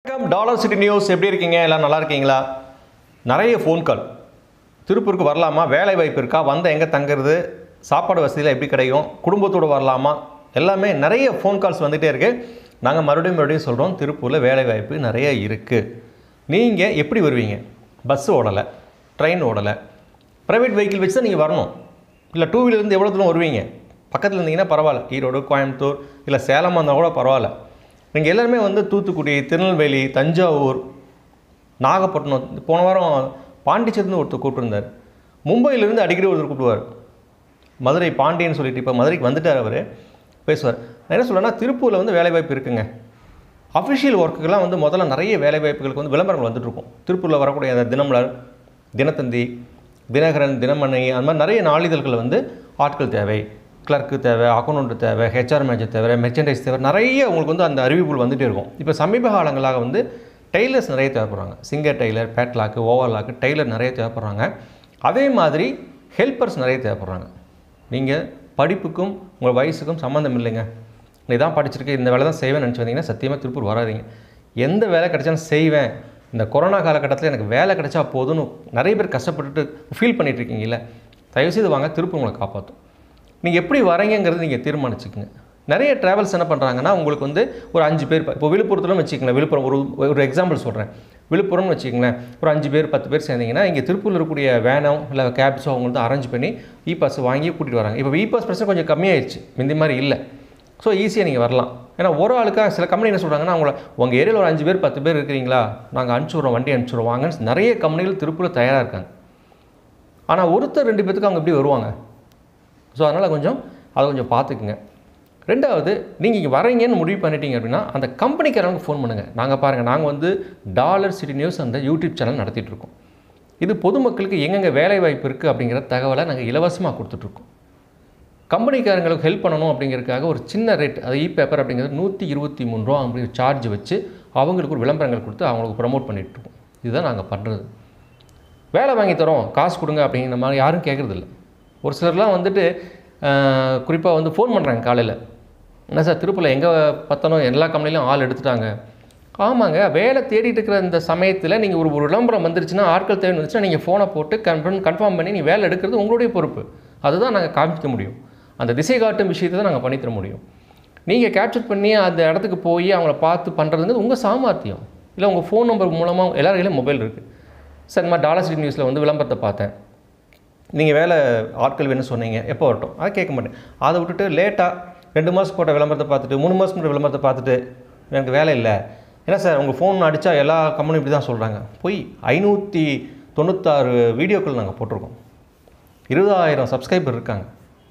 வணக்கம் dollar City news எப்படி இருக்கீங்க எல்லாம் நல்லா இருக்கீங்களா நிறைய ஃபோன் கால் திருப்பூருக்கு வரலாமா வேலை வாய்ப்பு இருக்கா வந்த எங்கே தங்குறது சாப்பாடு வசதியில் எப்படி கிடைக்கும் குடும்பத்தோடு வரலாமா எல்லாமே நிறைய ஃபோன் கால்ஸ் வந்துகிட்டே இருக்குது நாங்கள் மறுபடியும் மறுபடியும் சொல்கிறோம் திருப்பூரில் வேலை வாய்ப்பு நிறைய இருக்குது நீங்கள் எப்படி வருவீங்க பஸ் ஓடலை ட்ரெயின் ஓடலை ப்ரைவேட் வெஹிக்கிள் வச்சு தான் நீங்கள் வரணும் இல்லை டூ வீலர்லேருந்து எவ்வளோ தூரம் வருவீங்க பக்கத்தில் இருந்தீங்கன்னா பரவாயில்ல ஈரோடு கோயம்புத்தூர் இல்லை சேலம் வந்தால் கூட பரவாயில்ல நீங்கள் எல்லாருமே வந்து தூத்துக்குடி திருநெல்வேலி தஞ்சாவூர் நாகப்பட்டினம் போன வாரம் பாண்டிச்சேரிந்து ஒருத்தர் கூப்பிட்டுருந்தார் மும்பையிலேருந்து அடிக்கடி ஒருத்தர் கூப்பிடுவார் மதுரை பாண்டியன்னு சொல்லிட்டு இப்போ மதுரைக்கு வந்துட்டார் அவர் பேசுவார் நான் என்ன சொல்கிறேன்னா திருப்பூரில் வந்து வேலைவாய்ப்பு இருக்குங்க அஃபிஷியல் ஒர்க்குக்கெல்லாம் வந்து முதல்ல நிறைய வேலைவாய்ப்புகளுக்கு வந்து விளம்பரங்கள் வந்துட்டு இருக்கும் திருப்பூரில் வரக்கூடிய அந்த தினமலர் தினத்தந்தி தினகரன் தினமணி அந்த மாதிரி நிறைய நாளிதழ்கள் வந்து ஆட்கள் தேவை கிளர்க்கு தேவை அக்கௌண்ட் தேவை ஹெச்ஆர் மேனேஜர் தேவை மெர்ச்சன்டைஸ் தேவை நிறைய உங்களுக்கு வந்து அந்த அறிவிப்புகள் வந்துட்டே இருக்கும் இப்போ சமீப காலங்களாக வந்து டெய்லர்ஸ் நிறைய தேவைப்படுறாங்க சிங்கர் டெய்லர் பேட்லாக்கு ஓவர்லாக்கு டெய்லர் நிறைய தேவைப்படுறாங்க அதே மாதிரி ஹெல்ப்பர்ஸ் நிறைய தேவைப்படுறாங்க நீங்கள் படிப்புக்கும் உங்கள் வயசுக்கும் சம்மந்தம் இல்லைங்க நீ தான் படிச்சிருக்க இந்த வேலை தான் செய்வேன் நினச்சி வந்தீங்கன்னா சத்தியமாக திருப்பூர் வராதீங்க எந்த வேலை கிடைச்சாலும் செய்வேன் இந்த கொரோனா காலகட்டத்தில் எனக்கு வேலை கிடைச்சா போதும்னு நிறைய பேர் கஷ்டப்பட்டுட்டு ஃபீல் பண்ணிட்டு இருக்கீங்கல்ல தயவுசெய்து வாங்க திருப்பூர் உங்களை காப்பாற்றும் நீங்கள் எப்படி வரீங்கங்கிறது நீங்கள் தீர்மானிச்சுக்கங்க நிறைய ட்ராவல்ஸ் என்ன பண்ணுறாங்கன்னா உங்களுக்கு வந்து ஒரு அஞ்சு பேர் இப்போ விழுப்புரத்துலன்னு வச்சுக்கங்களேன் விழுப்புரம் ஒரு ஒரு எக்ஸாம்பிள் சொல்கிறேன் விழுப்புரம்னு வச்சுக்கங்களேன் ஒரு அஞ்சு பேர் பத்து பேர் சேர்ந்தீங்கன்னா இங்கே திருப்பூரில் இருக்கக்கூடிய வேனோ இல்லை கேப்ஸோ அவங்க வந்து அரேஞ்ச் பண்ணி இ பாஸ் வாங்கி கூட்டிகிட்டு வராங்க இப்போ இ பாஸ் பிரச்சனை கொஞ்சம் கம்மியாயிடுச்சு முந்தி மாதிரி இல்லை ஸோ ஈஸியாக நீங்கள் வரலாம் ஏன்னா ஒரு ஆளுக்காக சில கம்பெனி என்ன சொல்கிறாங்கன்னா அவங்கள உங்கள் ஏரியாவில் ஒரு அஞ்சு பேர் பத்து பேர் இருக்கிறீங்களா நாங்கள் அனுப்பிச்சுடுறோம் வண்டி அனுப்பிச்சுடுறோம் வாங்கன்னு நிறைய கம்பெனிகள் திருப்பூரில் தயாராக இருக்காங்க ஆனால் ஒருத்தர் ரெண்டு பேத்துக்கு அவங்க எப்படி வருவாங்க ஸோ அதனால் கொஞ்சம் அதை கொஞ்சம் பார்த்துக்குங்க ரெண்டாவது நீங்கள் இங்கே வரீங்கன்னு முடிவு பண்ணிட்டீங்க அப்படின்னா அந்த கம்பெனிக்காரங்களுக்கு ஃபோன் பண்ணுங்கள் நாங்கள் பாருங்கள் நாங்கள் வந்து டாலர் சிட்டி நியூஸ் அந்த யூடியூப் சேனல் நடத்திட்டு இருக்கோம் இது பொதுமக்களுக்கு எங்கெங்கே வேலை வாய்ப்பு இருக்குது அப்படிங்கிற தகவலை நாங்கள் இலவசமாக கொடுத்துட்ருக்கோம் கம்பெனிக்காரங்களுக்கு ஹெல்ப் பண்ணணும் அப்படிங்கிறதுக்காக ஒரு சின்ன ரேட் அது இ பேப்பர் அப்படிங்கிறது நூற்றி இருபத்தி மூணு ரூபா அப்படி சார்ஜ் வச்சு அவங்களுக்கு ஒரு விளம்பரங்கள் கொடுத்து அவங்களுக்கு ப்ரமோட் பண்ணிகிட்ருக்கோம் இதுதான் நாங்கள் பண்ணுறது வேலை வாங்கி தரோம் காசு கொடுங்க அப்படிங்கிற மாதிரி யாரும் கேட்குறதில்ல ஒரு சிலர்லாம் வந்துட்டு குறிப்பாக வந்து ஃபோன் பண்ணுறாங்க காலையில் என்ன சார் திருப்பூரில் எங்கே பார்த்தாலும் எல்லா கம்பெனிலையும் ஆள் எடுத்துட்டாங்க ஆமாங்க வேலை தேடிட்டு இருக்கிற இந்த சமயத்தில் நீங்கள் ஒரு ஒரு விளம்பரம் வந்துருச்சுன்னா ஆட்கள் தேவை வந்துச்சுன்னா நீங்கள் ஃபோனை போட்டு கன்ஃபார்ம் கன்ஃபார்ம் பண்ணி நீ வேலை எடுக்கிறது உங்களுடைய பொறுப்பு அதுதான் நாங்கள் காமிக்க முடியும் அந்த திசை காட்டும் விஷயத்தை தான் நாங்கள் பண்ணித்தர முடியும் நீங்கள் கேப்சர் பண்ணி அந்த இடத்துக்கு போய் அவங்கள பார்த்து பண்ணுறதுங்கிறது உங்கள் சாமர்த்தியம் இல்லை உங்கள் ஃபோன் நம்பர் மூலமாக எல்லார் கையிலும் மொபைல் இருக்குது சார் இந்த மாதிரி டாலர் சிட்டி நியூஸில் வந்து விளம்பரத்தை பார்த்தேன் நீங்கள் வேலை ஆட்கள் வேணும்னு சொன்னீங்க எப்போ வரட்டும் அதை கேட்க மாட்டேன் அதை விட்டுட்டு லேட்டாக ரெண்டு மாதம் போட்ட விளம்பரத்தை பார்த்துட்டு மூணு மாதம் போட்ட விளம்பரத்தை பார்த்துட்டு எனக்கு வேலை இல்லை ஏன்னா சார் உங்கள் ஃபோன் அடித்தா எல்லா கம்பெனியும் இப்படி தான் சொல்கிறாங்க போய் ஐநூற்றி தொண்ணூத்தாறு வீடியோக்கள் நாங்கள் போட்டிருக்கோம் இருபதாயிரம் சப்ஸ்கிரைபர் இருக்காங்க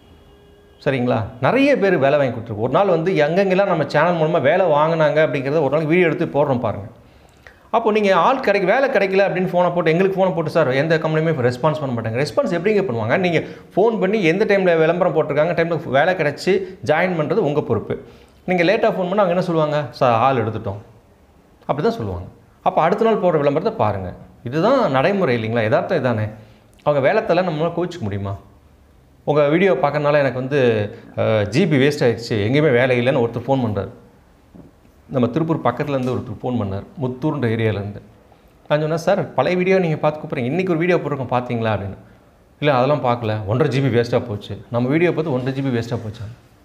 சரிங்களா நிறைய பேர் வேலை வாங்கி கொடுத்துருக்கோம் ஒரு நாள் வந்து எங்கெங்கெல்லாம் நம்ம சேனல் மூலமாக வேலை வாங்கினாங்க அப்படிங்கிறத ஒரு நாள் வீடியோ எடுத்து போடுறோம் பாருங்கள் அப்போ நீங்கள் ஆள் கிடைக்க வேலை கிடைக்கல அப்படின்னு ஃபோனை போட்டு எங்களுக்கு ஃபோனை போட்டு சார் எந்த கம்பெனியுமே இப்போ ரெஸ்பான்ஸ் பண்ண மாட்டாங்க ரெஸ்பான்ஸ் எப்படிங்க பண்ணுவாங்க நீங்கள் ஃபோன் பண்ணி எந்த டைமில் விளம்பரம் போட்டிருக்காங்க டைமில் வேலை கிடச்சி ஜாயின் பண்ணுறது உங்கள் பொறுப்பு நீங்கள் லேட்டாக ஃபோன் பண்ணால் அவங்க என்ன சொல்லுவாங்க சார் ஆள் எடுத்துட்டோம் அப்படி தான் சொல்லுவாங்க அப்போ அடுத்த நாள் போடுற விளம்பரத்தை பாருங்கள் இதுதான் நடைமுறை இல்லைங்களா யதார்த்தம் இதானே அவங்க வேலைத்தெல்லாம் நம்மளால் கோச்சிக்க முடியுமா உங்கள் வீடியோ பார்க்கறனால எனக்கு வந்து ஜிபி வேஸ்ட் ஆகிடுச்சு எங்கேயுமே வேலை இல்லைன்னு ஒருத்தர் ஃபோன் பண்ணுறாரு நம்ம திருப்பூர் பக்கத்துலேருந்து ஒருத்தர் ஃபோன் பண்ணார் முத்தூர்ன்ற ஏரியாவிலேருந்து நான் சொன்னேன் சார் பழைய வீடியோ நீங்கள் பார்த்து கூப்பிட்றீங்க இன்றைக்கி ஒரு வீடியோ போட்டிருக்கோம் பார்த்தீங்களா அப்படின்னு இல்லை அதெல்லாம் பார்க்கல ஒன்றரை ஜிபி வேஸ்ட்டாக போச்சு நம்ம வீடியோ பார்த்து ஒன்றரை ஜிபி வேஸ்ட்டாக போச்சு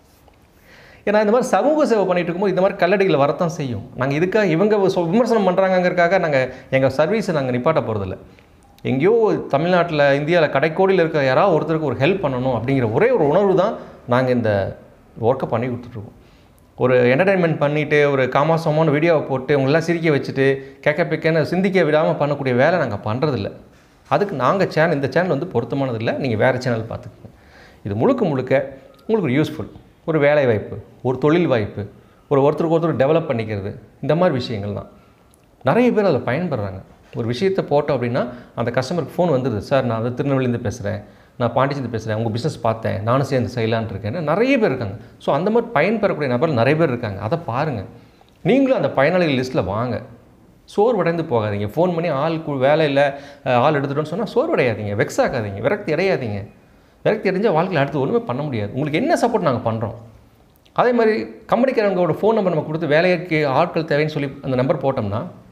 ஏன்னா இந்த மாதிரி சமூக சேவை பண்ணிட்டு இருக்கும்போது இந்த மாதிரி கல்லடிகள் வரத்தான் செய்யும் நாங்கள் இதுக்காக இவங்க சொ- விமர்சனம் பண்ணுறாங்கங்கிறதுக்காக நாங்கள் எங்கள் சர்வீஸை நாங்கள் நிப்பாட்ட போகிறதில்ல எங்கேயோ தமிழ்நாட்டில் இந்தியாவில் கடைக்கோடியில் இருக்கிற யாராவது ஒருத்தருக்கு ஒரு ஹெல்ப் பண்ணணும் அப்படிங்கிற ஒரே ஒரு உணர்வு தான் நாங்கள் இந்த ஒர்க்கை பண்ணி கொடுத்துட்ருக்கோம் ஒரு என்டர்டைன்மெண்ட் பண்ணிவிட்டு ஒரு காமாசமான வீடியோவை போட்டு உங்களெல்லாம் சிரிக்க வச்சுட்டு கேட்க பிக்கன்னு சிந்திக்க விடாமல் பண்ணக்கூடிய வேலை நாங்கள் பண்ணுறதில்ல அதுக்கு நாங்கள் சேனல் இந்த சேனல் வந்து பொருத்தமானதில்லை நீங்கள் வேறு சேனல் பார்த்துக்கோங்க இது முழுக்க முழுக்க உங்களுக்கு ஒரு யூஸ்ஃபுல் ஒரு வேலை வாய்ப்பு ஒரு தொழில் வாய்ப்பு ஒரு ஒருத்தருக்கு ஒருத்தர் டெவலப் பண்ணிக்கிறது இந்த மாதிரி விஷயங்கள் தான் நிறைய பேர் அதில் பயன்படுறாங்க ஒரு விஷயத்தை போட்டோம் அப்படின்னா அந்த கஸ்டமருக்கு ஃபோன் வந்துடுது சார் நான் வந்து திருநெல்வேலியிலேருந்து பேசுகிறேன் நான் பாண்டிச்சேரி பேசுகிறேன் உங்கள் பிஸ்னஸ் பார்த்தேன் நானும் சேர்ந்து செய்யலான்னு இருக்கேன்னு நிறைய பேர் இருக்காங்க ஸோ அந்த மாதிரி பயன்பெறக்கூடிய நபர் நிறைய பேர் இருக்காங்க அதை பாருங்கள் நீங்களும் அந்த பயனாளிகள் லிஸ்ட்டில் வாங்க சோர்வடைந்து போகாதீங்க ஃபோன் பண்ணி ஆள் கு- வேலை இல்லை அஹ், ஆள் எடுத்துட்டோன்னு சொன்னால் சோர்வடையாதீங்க வெக்ஸ் ஆகாதீங்க விரக்தி அடையாதீங்க விரக்தி அடைஞ்சால் வாழ்க்கையில் அடுத்து ஒன்றுமே பண்ண முடியாது உங்களுக்கு என்ன சப்போர்ட் நாங்கள் பண்ணுறோம் அதே மாதிரி கம்பெனிக்காரங்களோட ஃபோன் நம்பர் நம்ம கொடுத்து வேலைக்கு ஆட்கள் தேவைன்னு சொல்லி அந்த நம்பர் போட்டோம்னா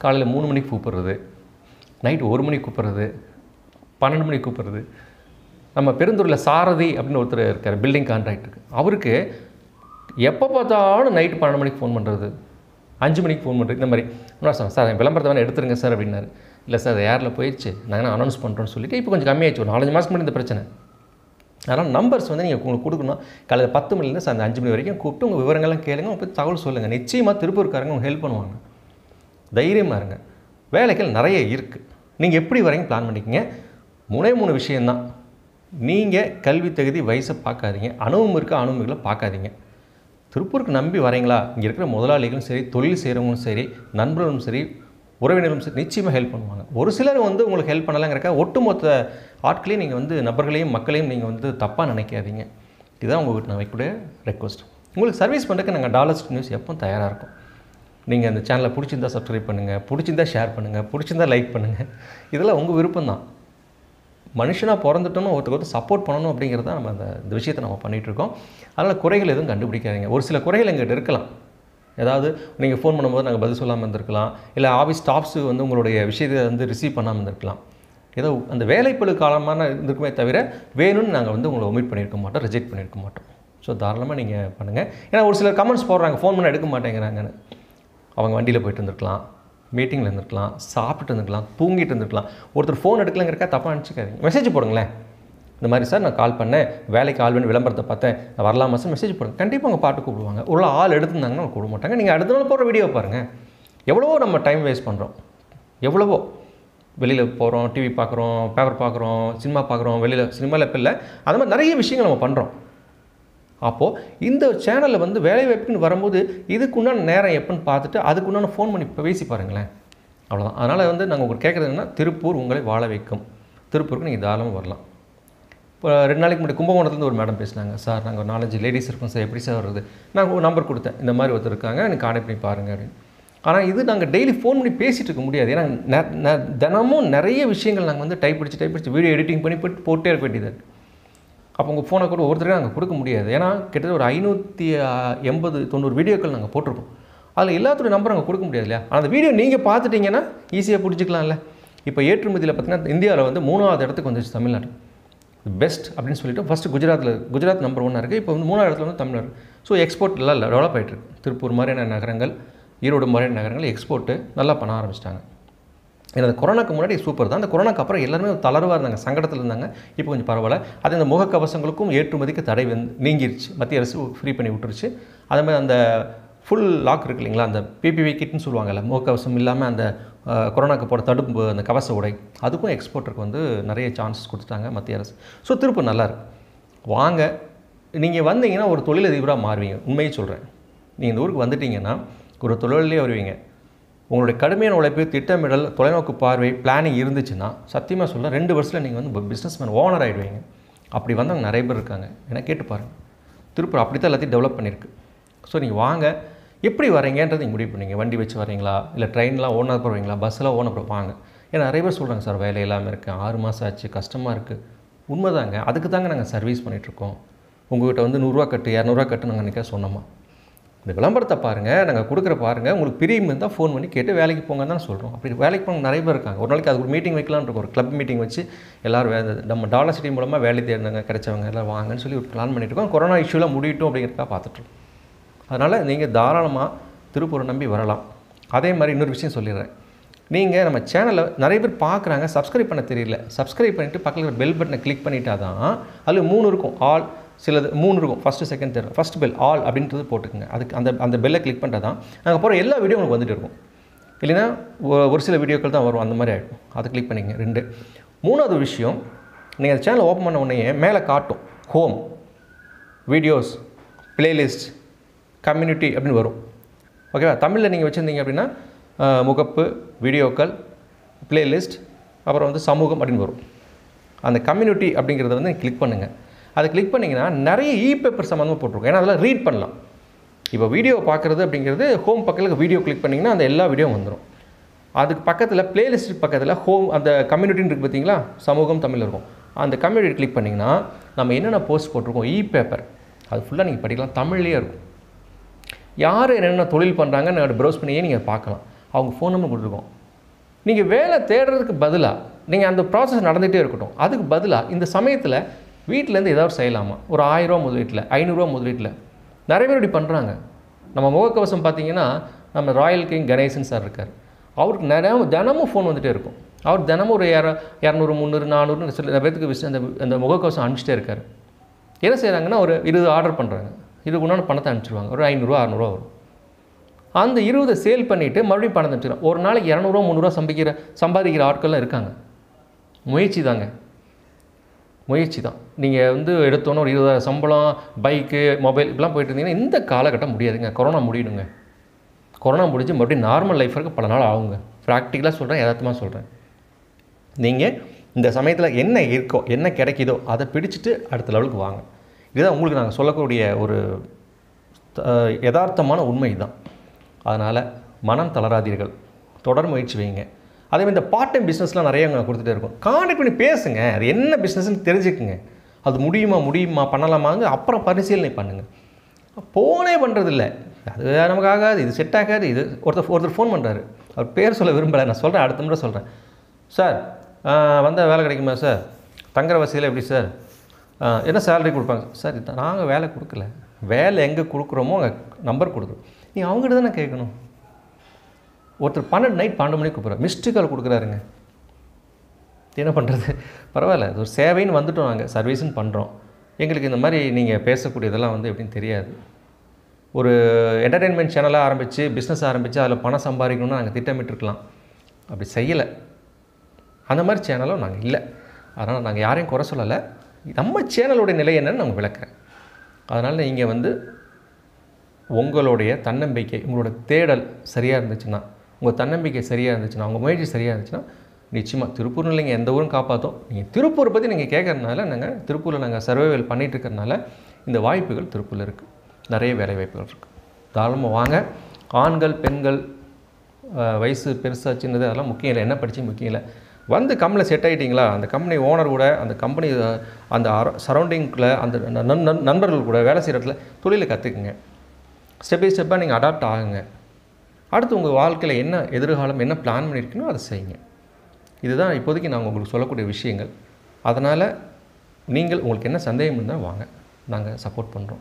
காலையில் மூணு மணிக்கு கூப்பிட்றது நைட்டு ஒரு மணிக்கு கூப்பிட்றது பன்னெண்டு மணிக்கு கூப்பிட்றது நம்ம பெருந்தூரில் சாரதி அப்படின்னு ஒருத்தர் இருக்கார் பில்டிங் கான்ட்ராக்டருக்கு அவருக்கு எப்போ பார்த்தாலும் நைட்டு பன்னெண்டு மணிக்கு ஃபோன் பண்ணுறது அஞ்சு மணிக்கு ஃபோன் பண்ணுறது இந்த மாதிரி இன்னொரு சார் சார் என் விளம்பரத்தை வேணா எடுத்துருங்க சார் அப்படின்னாரு இல்லை சார் அது ஏரில் போயிடுச்சு நாங்கள் அனௌன்ஸ் பண்ணுறோன்னு சொல்லிட்டு இப்போ கொஞ்சம் கம்மியாச்சு ஒரு நாலஞ்சு மாதத்துக்கு முன்னாடி இந்த பிரச்சனை அதனால் நம்பர்ஸ் வந்து நீங்கள் உங்களுக்கு கொடுக்கணும் காலையில் பத்து மணிலேருந்து சார் அந்த அஞ்சு மணி வரைக்கும் கூப்பிட்டு உங்கள் விவரங்கள்லாம் கேளுங்க உங்க போய் தகவல் சொல்லுங்கள் நிச்சயமாக திருப்பூர்காரங்க உங்களுக்கு ஹெல்ப் பண்ணுவாங்க தைரியமாக இருங்க வேலைகள் நிறைய இருக்குது நீங்கள் எப்படி வரீங்க பிளான் பண்ணிக்கங்க மூணே மூணு விஷயந்தான் நீங்கள் கல்வி தகுதி வயசை பார்க்காதீங்க அனுபவம் இருக்க அனுபவங்களை பார்க்காதீங்க திருப்பூருக்கு நம்பி வரீங்களா இங்கே இருக்கிற முதலாளிகளும் சரி தொழில் செய்கிறவங்களும் சரி நண்பர்களும் சரி உறவினரும் சரி நிச்சயமாக ஹெல்ப் பண்ணுவாங்க ஒரு சிலர் வந்து உங்களுக்கு ஹெல்ப் பண்ணலாங்கிறக்க ஒட்டுமொத்த ஆட்களையும் நீங்கள் வந்து நபர்களையும் மக்களையும் நீங்கள் வந்து தப்பாக நினைக்காதீங்க இதுதான் உங்கள்கிட்ட நான் வைக்கக்கூடிய ரெக்வஸ்ட் உங்களுக்கு சர்வீஸ் பண்ணுறதுக்கு நாங்கள் டாலர்ஸ் நியூஸ் எப்பவும் தயாராக இருக்கும் நீங்கள் அந்த சேனலை பிடிச்சிருந்தா சப்ஸ்கிரைப் பண்ணுங்கள் பிடிச்சிருந்தா ஷேர் பண்ணுங்கள் பிடிச்சிருந்தா லைக் பண்ணுங்கள் இதெல்லாம் உங்கள் விருப்பம் தான் மனுஷனாக பிறந்துட்டோம்னு ஒருத்தருக்கு ஒருத்தர் சப்போர்ட் பண்ணணும் அப்படிங்கிறது தான் நம்ம அந்த இந்த விஷயத்தை நம்ம பண்ணிகிட்டு இருக்கோம் அதனால் குறைகள் எதுவும் கண்டுபிடிக்காதீங்க ஒரு சில குறைகள் எங்கிட்ட இருக்கலாம் ஏதாவது நீங்கள் ஃபோன் பண்ணும்போது நாங்கள் பதில் சொல்லாமல் இருந்திருக்கலாம் இல்லை ஆஃபீஸ் ஸ்டாஃப்ஸு வந்து உங்களுடைய விஷயத்தை வந்து ரிசீவ் பண்ணாமல் இருந்திருக்கலாம் ஏதோ அந்த வேலைப்பழு காலமான இருந்திருக்குமே தவிர வேணும்னு நாங்கள் வந்து உங்களை ஒமிட் பண்ணியிருக்க மாட்டோம் ரிஜெக்ட் பண்ணியிருக்க மாட்டோம் ஸோ தாராளமாக நீங்கள் பண்ணுங்கள் ஏன்னா ஒரு சிலர் கமெண்ட்ஸ் போடுறாங்க ஃபோன் பண்ண எடுக்க மாட்டேங்கிறாங்கன்னு அவங்க வண்டியில் போயிட்டு இருந்திருக்கலாம் மீட்டிங்கில் இருந்திருக்கலாம் சாப்பிட்டு இருந்திருக்கலாம் தூங்கிட்டு இருந்திருக்கலாம் ஒருத்தர் ஃபோன் எடுக்கலங்கிறக்கா தப்பாக நினச்சிக்காதீங்க மெசேஜ் போடுங்களேன் இந்த மாதிரி சார் நான் கால் பண்ணேன் வேலைக்கு ஆள் வேணும் விளம்பரத்தை பார்த்தேன் நான் வரலாமா சார் மெசேஜ் போடுங்க கண்டிப்பாக அவங்க பாட்டு கூப்பிடுவாங்க உள்ள ஆள் எடுத்திருந்தாங்கன்னா அவங்க கூப்பிட மாட்டாங்க நீங்கள் அடுத்த நாள் போடுற வீடியோ பாருங்கள் எவ்வளவோ நம்ம டைம் வேஸ்ட் பண்ணுறோம் எவ்வளவோ வெளியில் போகிறோம் டிவி பார்க்குறோம் பேப்பர் பார்க்குறோம் சினிமா பார்க்குறோம் வெளியில் சினிமாவில் இப்போ இல்லை அது மாதிரி நிறைய விஷயங்கள் நம்ம பண்ணுறோம் அப்போது இந்த சேனலில் வந்து வேலை வாய்ப்புன்னு வரும்போது இதுக்குண்டான நேரம் எப்போன்னு பார்த்துட்டு அதுக்குண்டான ஃபோன் பண்ணி பேசி பாருங்களேன் அவ்வளோதான் அதனால் வந்து நாங்கள் உங்களுக்கு கேட்குறது என்னன்னா திருப்பூர் உங்களை வாழ வைக்கும் திருப்பூருக்கு நீங்கள் தாராளமாக வரலாம் இப்போ ரெண்டு நாளைக்கு முன்னாடி கும்பகோணத்துலேருந்து ஒரு மேடம் பேசினாங்க சார் நாங்கள் ஒரு நாலஞ்சு லேடிஸ் இருக்கோம் சார் எப்படி சார் வருது நான் ஒரு நம்பர் கொடுத்தேன் இந்த மாதிரி ஒருத்தர் இருக்காங்க எனக்கு கான்டாக்ட் பண்ணி பாருங்க அப்படின்னு ஆனால் இது நாங்கள் டெய்லி ஃபோன் பண்ணி பேசிகிட்டு இருக்க முடியாது ஏன்னா நெ- நெ- தினமும் நிறைய விஷயங்கள் நாங்கள் வந்து டைப் அடிச்சு டைப் அடிச்சு வீடியோ எடிட்டிங் பண்ணி போட்டு போட்டே இருக்க வேண்டியது இருக்கு. அப்போ உங்கள் ஃபோனை கூட ஒவ்வொருத்தருக்கும் நாங்கள் கொடுக்க முடியாது ஏன்னா கிட்டத்தட்ட ஒரு ஐநூற்றி எண்பது தொண்ணூறு வீடியோக்கள் நாங்கள் போட்டிருப்போம் அதில் எல்லாத்துடைய நம்பர் நாங்கள் கொடுக்க முடியாது இல்லையா ஆனால் அந்த வீடியோ நீங்கள் பார்த்துட்டீங்கன்னா ஈஸியாக பிடிச்சிக்கலாம்ல இப்போ ஏற்றுமதியில் பார்த்தீங்கன்னா இந்தியாவில் வந்து மூணாவது இடத்துக்கு வந்துச்சு தமிழ்நாடு பெஸ்ட் அப்படின்னு சொல்லிட்டு ஃபஸ்ட்டு குஜராத்தில் குஜராத் நம்பர் ஒன்னாக இருக்குது இப்போ வந்து மூணாவது இடத்துல வந்து தமிழ்நாடு ஸோ எக்ஸ்போர்ட் எல்லாம் டெவலப் ஆகிட்டு இருக்கு திருப்பூர் மாதிரியான நகரங்கள் ஈரோடு மாதிரியான நகரங்கள் எக்ஸ்போர்ட்டு நல்லா பண்ண ஆரம்பிச்சிட்டாங்க ஏன்னா அந்த கொரோனாக்கு முன்னாடி சூப்பர் தான் அந்த கொரோனாக்கு அப்புறம் எல்லாருமே தளர்வாக இருந்தாங்க சங்கடத்தில் இருந்தாங்க இப்போ கொஞ்சம் பரவாயில்ல அது இந்த முகக்கவசங்களுக்கும் ஏற்றுமதிக்கு தடை வந்து நீங்கிருச்சு மத்திய அரசு ஃப்ரீ பண்ணி விட்டுருச்சு அதே மாதிரி அந்த ஃபுல் லாக் இருக்கு இல்லைங்களா அந்த பிபிவி கிட்னு சொல்லுவாங்கல்ல முகக்கவசம் இல்லாமல் அந்த அஹ், கொரோனாக்கு போட தடுப்பு அந்த கவச உடை அதுக்கும் எக்ஸ்போர்ட்டருக்கு வந்து நிறைய சான்சஸ் கொடுத்துட்டாங்க மத்திய அரசு ஸோ திருப்பூர் நல்லா இருக்கு வாங்க நீங்கள் வந்தீங்கன்னா ஒரு தொழிலதிபராக மாறுவீங்க உண்மையை சொல்கிறேன் நீங்கள் இந்த ஊருக்கு வந்துட்டீங்கன்னா ஒரு தொழிலே வருவீங்க உங்களுடைய கடுமையான உழைப்பு திட்டமிடல் தொலைநோக்கு பார்வை பிளானிங் இருந்துச்சுன்னா சத்தியமாக சொல்ல ரெண்டு வருஷத்தில் நீங்கள் வந்து பிஸ்னஸ் மேன் ஓனர் ஆகிடுவீங்க அப்படி வந்தவங்க நிறைய பேர் இருக்காங்க ஏன்னா கேட்டு பாருங்கள் திருப்பூர் அப்படி தான் எல்லாத்தையும் டெவலப் பண்ணியிருக்கு ஸோ நீங்கள் வாங்க எப்படி வரீங்கன்றது நீங்கள் முடிவு பண்ணீங்க வண்டி வச்சு வரீங்களா இல்லை ட்ரெயின்லாம் ஓனர் போகிறீங்களா பஸ்ஸில் ஓனர் வாங்க ஏன்னா நிறைய பேர் சொல்கிறாங்க சார் வேலை இல்லாமல் இருக்கேன் ஆறு மாதம் ஆச்சு கஷ்டமாக இருக்குது உண்மைதாங்க அதுக்கு தாங்க நாங்கள் சர்வீஸ் பண்ணிகிட்ருக்கோம் உங்கள்கிட்ட வந்து நூறுரூவா கட்டு இரநூறுவா கட்டு நாங்கள் நினைக்க சொன்னோமா இந்த விளம்பரத்தை பாருங்கள் நாங்கள் கொடுக்குற பாருங்கள் உங்களுக்கு பிரியம் இருந்தால் ஃபோன் பண்ணி கேட்டு வேலைக்கு போங்க தான் சொல்கிறோம் அப்படி வேலைக்கு போங்க நிறைய பேர் இருக்காங்க ஒரு நாளைக்கு அது ஒரு மீட்டிங் வைக்கலாம்னு இருக்கோம் ஒரு கிளப் மீட்டிங் வச்சு எல்லாரும் வே நம்ம டாலர் சிட்டி மூலமாக வேலை தேடினாங்க கிடைச்சவங்க எல்லாம் வாங்கன்னு சொல்லி ஒரு பிளான் பண்ணிட்டு இருக்கோம் கொரோனா இஷ்யூலாம் முடியட்டும் அப்படிங்கிறதுக்காக பார்த்துட்ருக்கோம் அதனால் நீங்கள் தாராளமாக திருப்பூரை நம்பி வரலாம் அதே மாதிரி இன்னொரு விஷயம் சொல்லிடுறேன் நீங்கள் நம்ம சேனலை நிறைய பேர் பார்க்குறாங்க சப்ஸ்கிரைப் பண்ண தெரியல சப்ஸ்கிரைப் பண்ணிவிட்டு பக்கத்தில் பெல் பட்டனை கிளிக் பண்ணிட்டா தான் அதில் மூணு இருக்கும் ஆல் சிலது மூணு இருக்கும் first second third first bell ஆல் அப்படின்றது போட்டுக்குங்க அதுக்கு அந்த அந்த பெல்லை கிளிக் பண்ணிட்டா தான் நாங்கள் போகிற எல்லா வீடியோ உங்களுக்கு வந்துட்டு இருக்கும் இல்லைன்னா ஒ- ஒரு சில வீடியோக்கள் தான் வரும் அந்த மாதிரி ஆகிடும் அதை கிளிக் பண்ணிங்க ரெண்டு மூணாவது விஷயம் நீங்கள் அந்த சேனல் ஓப்பன் பண்ண உடனே மேலே காட்டும் ஹோம் வீடியோஸ் பிளேலிஸ்ட் கம்யூனிட்டி அப்படின்னு வரும் ஓகேவா தமிழில் நீங்கள் வச்சுருந்தீங்க அப்படின்னா அஹ், முகப்பு வீடியோக்கள் பிளேலிஸ்ட் அப்புறம் வந்து சமூகம் அப்படின்னு வரும் அந்த கம்யூனிட்டி அப்படிங்கிறத வந்து கிளிக் பண்ணுங்கள் அதை கிளிக் பண்ணிங்கன்னா நிறைய இ பேப்பர் சம்மந்தமாக போட்டிருக்கும் ஏன்னா அதெல்லாம் ரீட் பண்ணலாம் இப்போ வீடியோ பார்க்குறது அப்படிங்கிறது ஹோம் பக்கத்தில் வீடியோ கிளிக் பண்ணிங்கன்னா அந்த எல்லா வீடியோவும் வந்துடும் அதுக்கு பக்கத்தில் பிளேலிஸ்ட் பக்கத்தில் ஹோம் அந்த கம்யூனிட்டின்னு இருக்குது பார்த்தீங்களா சமூகம் தமிழ் இருக்கும் அந்த கம்யூனிட்டி கிளிக் பண்ணிங்கன்னா நம்ம என்னென்ன போஸ்ட் போட்டிருக்கோம் இ பேப்பர் அது ஃபுல்லாக நீங்கள் படிக்கலாம் தமிழ்லேயே இருக்கும் யார் என்னென்ன தொழில் பண்ணுறாங்கன்னு ப்ரௌஸ் பண்ணியே நீங்கள் பார்க்கலாம் அவங்க ஃபோன் நம்பர் கொடுத்துருக்கோம் நீங்கள் வேலை தேடுறதுக்கு பதிலாக நீங்கள் அந்த ப்ராசஸ் நடந்துகிட்டே இருக்கட்டும் அதுக்கு பதிலாக இந்த சமயத்தில் வீட்டிலேருந்து ஏதாவது செய்யலாமா ஒரு ஆயிரரூவா முதலீட்டில் ஐநூறுரூவா முதலீட்டில் நிறைய பேர் இப்படி பண்ணுறாங்க நம்ம முகக்கவசம் பார்த்தீங்கன்னா நம்ம ராயல் கிங் கணேசன் சார் இருக்கார் அவருக்கு நிறைய தினமும் ஃபோன் வந்துகிட்டே இருக்கும் அவர் தினமும் ஒரு இர இரநூறு முந்நூறு நானூறுன்னு சில பேர்த்துக்கு விஷயம் அந்த அந்த முகக்கவசம் அனுப்பிச்சிட்டே இருக்கார் என்ன செய்கிறாங்கன்னா ஒரு இருபது ஆர்டர் பண்ணுறாங்க இதுக்கு உண்டான பணத்தை அனுப்பிச்சிருவாங்க ஒரு ஐநூறுரூவா அறநூறுவா வரும் அந்த இருபதை சேல் பண்ணிவிட்டு மறுபடியும் பணத்தை அனுப்பிச்சிடும் ஒரு நாளைக்கு இரநூறுவா முந்நூறுவா சம்பிக்கிற சம்பாதிக்கிற ஆட்கள்லாம் இருக்காங்க முயற்சி தாங்க முயற்சி தான் நீங்கள் வந்து எடுத்தோன்னே ஒரு இருபதாயிரம் சம்பளம் பைக்கு மொபைல் இப்படிலாம் போயிட்டு இருந்தீங்கன்னா இந்த காலகட்டம் முடியாதுங்க கொரோனா முடியணுங்க கொரோனா முடிஞ்சு மறுபடியும் நார்மல் லைஃபுக்கு பல நாள் ஆகுங்க ப்ராக்டிக்கலாக சொல்கிறேன் யதார்த்தமாக சொல்கிறேன் நீங்கள் இந்த சமயத்தில் என்ன இருக்கோ என்ன கிடைக்குதோ அதை பிடிச்சிட்டு அடுத்த லெவலுக்கு வாங்க இதுதான் உங்களுக்கு நாங்கள் சொல்லக்கூடிய ஒரு அஹ், யதார்த்தமான உண்மை தான் அதனால் மனம் தளராதீர்கள் தொடர் முயற்சி வைங்க அதே மாதிரி இந்த பார்ட் டைம் பிஸ்னஸ்லாம் நிறைய அங்கே கொடுத்துட்டே இருக்கும் கான்டாக்ட் பண்ணி பேசுங்க அது என்ன பிஸ்னஸ்னு தெரிஞ்சுக்குங்க அது முடியுமா முடியுமா பண்ணலாமாங்க அப்புறம் பரிசீலனை பண்ணுங்கள் ஃபோனே பண்ணுறதில்ல அது நமக்கு ஆகாது இது செட் ஆகாது இது ஒருத்தர் ஒருத்தர் ஃபோன் பண்ணுறாரு அவர் பேர் சொல்ல விரும்பலை நான் சொல்கிறேன் அடுத்த முறை சொல்கிறேன் சார் வந்தால் வேலை கிடைக்குமா சார் தங்குற வசதியில் எப்படி சார் ஆ, என்ன சேலரி கொடுப்பாங்க சார் இது நாங்கள் வேலை கொடுக்கல வேலை எங்கே கொடுக்குறோமோ அங்கே நம்பர் கொடுக்குறோம் நீ அவங்ககிட்ட தானே கேட்கணும் ஒருத்தர் பன்னெண்டு நைட் பன்னெண்டு மணிக்கு கூப்பிட்றாரு மிஸ்டு கால் கொடுக்குறாருங்க என்ன பண்ணுறது பரவாயில்ல இது ஒரு சேவைன்னு வந்துட்டோம் நாங்கள் சர்வீஸ்னு பண்ணுறோம் எங்களுக்கு இந்த மாதிரி நீங்கள் பேசக்கூடியதெல்லாம் வந்து எப்படின்னு தெரியாது ஒரு என்டர்டெயின்மெண்ட் சேனலாக ஆரம்பித்து பிஸ்னஸ் ஆரம்பித்து அதில் பணம் சம்பாதிக்கணும்னு நாங்கள் திட்டமிட்டிருக்கலாம் அப்படி செய்யலை அந்த மாதிரி சேனலும் நாங்கள் இல்லை அதனால் நாங்கள் யாரையும் குறை சொல்லலை நம்ம சேனலோடைய நிலை என்னன்னு நாங்கள் விளக்குறேன் அதனால் நீங்கள் வந்து உங்களுடைய தன்னம்பிக்கை உங்களோட தேடல் சரியாக இருந்துச்சுன்னா உங்கள் தன்னம்பிக்கை சரியாக இருந்துச்சுன்னா உங்கள் முயற்சி சரியாக இருந்துச்சுன்னா நிச்சயமாக திருப்பூர் இல்லைங்க எந்த ஊரும் காப்பாற்றும் நீங்கள் திருப்பூரை பற்றி நீங்கள் கேட்கறதுனால நாங்கள் திருப்பூரில் நாங்கள் சர்வைவல் பண்ணிகிட்டு இருக்கிறனால இந்த வாய்ப்புகள் திருப்பூரில் இருக்குது நிறைய வேலை வாய்ப்புகள் இருக்குது தாராளமாக வாங்க ஆண்கள் பெண்கள் அஹ், வயசு பெருசாக சின்னது அதெல்லாம் முக்கியம் இல்லை என்ன படிச்சு முக்கியம் இல்லை வந்து கம்பெனியில் செட் ஆகிட்டீங்களா அந்த கம்பெனி ஓனர் கூட அந்த கம்பெனி அந்த சரௌண்டிங்கில் அந்த நண்- நண்- நண்பர்கள் கூட வேலை செய்கிற இடத்துல தொழிலை கற்றுக்குங்க ஸ்டெப் பை ஸ்டெப்பாக நீங்கள் அடாப்ட் ஆகுங்க அடுத்து உங்கள் வாழ்க்கையில் என்ன எதிர்காலம் என்ன பிளான் பண்ணியிருக்கீங்களோ அதை செய்யுங்க இதுதான் இப்போதைக்கு நாங்கள் உங்களுக்கு சொல்லக்கூடிய விஷயங்கள் அதனால் நீங்கள் உங்களுக்கு என்ன சந்தேகம் இருந்தால் வாங்க நாங்கள் சப்போர்ட் பண்ணுறோம்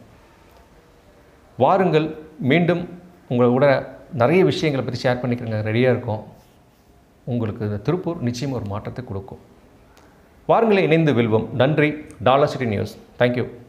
வாருங்கள் மீண்டும் உங்களோட நிறைய விஷயங்களை பற்றி ஷேர் பண்ணிக்கிறங்க ரெடியாக இருக்கோம் உங்களுக்கு இந்த திருப்பூர் நிச்சயம் ஒரு மாற்றத்தை கொடுக்கும் வாருங்களை இணைந்து வெல்வோம் நன்றி டாலர் சிட்டி நியூஸ் தேங்க்யூ